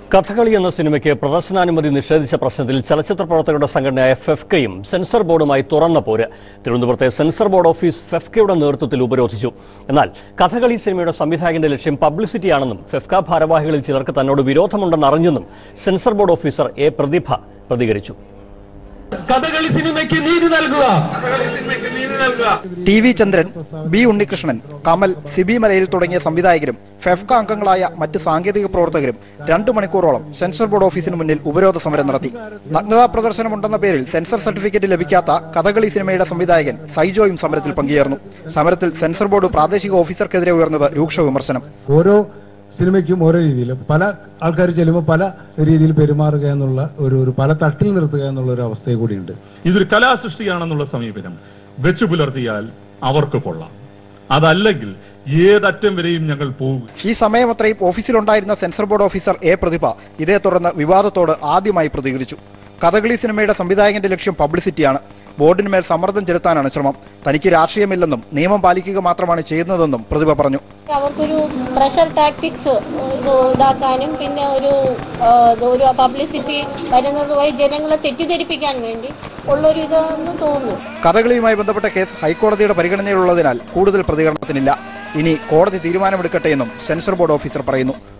കഥകളി എന്ന സിനിമയ്ക്ക് പ്രദർശനാനുമതി നിഷേധിച്ച പ്രശ്നത്തിൽ ചലച്ചിത്ര പ്രവർത്തകരുടെ സംഘടനയായ ഫെഫ്കയും സെൻസർ ബോർഡുമായി തുറന്ന പോര് തിരുവനന്തപുരത്തെ സെൻസർ ബോർഡ് ഓഫീസ് ഫെഫ്കയുടെ നേതൃത്വത്തിൽ ഉപരോധിച്ചു എന്നാൽ കഥകളി സിനിമയുടെ സംവിധായകന്റെ ലക്ഷ്യം പബ്ലിസിറ്റിയാണെന്നും ഫെഫ്ക ഭാരവാഹികളിൽ ചിലർക്ക് തന്നോട് വിരോധമുണ്ടെന്ന് അറിഞ്ഞെന്നും censor board officer A Prathibha പ്രതികരിച്ചു കഥകളി സിനിമയ്ക്ക് നീതി നൽകുക T V Chandran B Unnikrishnan Kamal Sibi Malayil തുടങ്ങിയ സംവിധായകരും ഫെഫ്ക അംഗങ്ങളായ മറ്റ് സാങ്കേതിക പ്രവർത്തകരും രണ്ടു മണിക്കൂറോളം സെൻസർ ബോർഡ് ഓഫീസിന് മുന്നിൽ ഉപരോധ സമരം നടത്തി നഗ്നതാ പ്രദർശനമുണ്ടെന്ന പേരിൽ സെൻസർ സർട്ടിഫിക്കറ്റ് ലഭിക്കാത്ത കഥകളി സിനിമയുടെ സംവിധായകൻ സൈജോയും സമരത്തിൽ പങ്കുചേർന്നു സമരത്തിൽ സെൻസർ ബോർഡ് പ്രാദേശിക ഓഫീസർക്കെതിരെ ഉയർന്നത് രൂക്ഷ വിമർശനം ഓരോ സിനിമയ്ക്കും ഓരോ രീതിയിൽ പല ആൾക്കാർ ചെല്ലുമ്പോൾ പല രീതിയിൽ പെരുമാറുക എന്നുള്ള ഒരു ഒരു പല തട്ടിൽ നിർത്തുക എന്നുള്ള ഒരു അവസ്ഥയെ കൂടിയുണ്ട് ഇതൊരു കലാസൃഷ്ടിയാണെന്നുള്ള സമീപനം വെച്ചു പുലർത്തിയാൽ അവർക്ക് കൊള്ളാം അതല്ലെങ്കിൽ ഏതറ്റം വരെയും ഞങ്ങൾ പോകും ഈ സമയം അത്രയും ഓഫീസിലുണ്ടായിരുന്ന censor board officer A Prathibha ഇതേ തുടർന്ന് വിവാദത്തോട് ആദ്യമായി പ്രതികരിച്ചു കഥകളി സിനിമയുടെ സംവിധായകന്റെ ലക്ഷ്യം പബ്ലിസിറ്റിയാണ് ബോർഡിന് മേൽ സമ്മർദ്ദം ചെലുത്താനാണ് ശ്രമം തനിക്ക് രാഷ്ട്രീയമില്ലെന്നും നിയമം പാലിക്കുക മാത്രമാണ് ചെയ്യുന്നതെന്നും പ്രതിഭ പറഞ്ഞു അവർക്കൊരു പ്രഷർ ടാക്ടിക്സ് ഇത് ഇതാക്കാനും പിന്നെ ഒരു ആ, ഇത് ഒരു പബ്ലിസിറ്റി വരുന്നത് വഴി ജനങ്ങളെ തെറ്റിദ്ധരിപ്പിക്കാൻ വേണ്ടി ഉള്ളൊരു ഇതെന്ന് തോന്നുന്നു കഥകളിയുമായി ബന്ധപ്പെട്ട കേസ് ഹൈക്കോടതിയുടെ പരിഗണനയിലുള്ളതിനാൽ കൂടുതൽ പ്രതികരണത്തിനില്ല ഇനി കോടതി തീരുമാനമെടുക്കട്ടെ എന്നും സെൻസർ ബോർഡ് ഓഫീസർ പറയുന്നു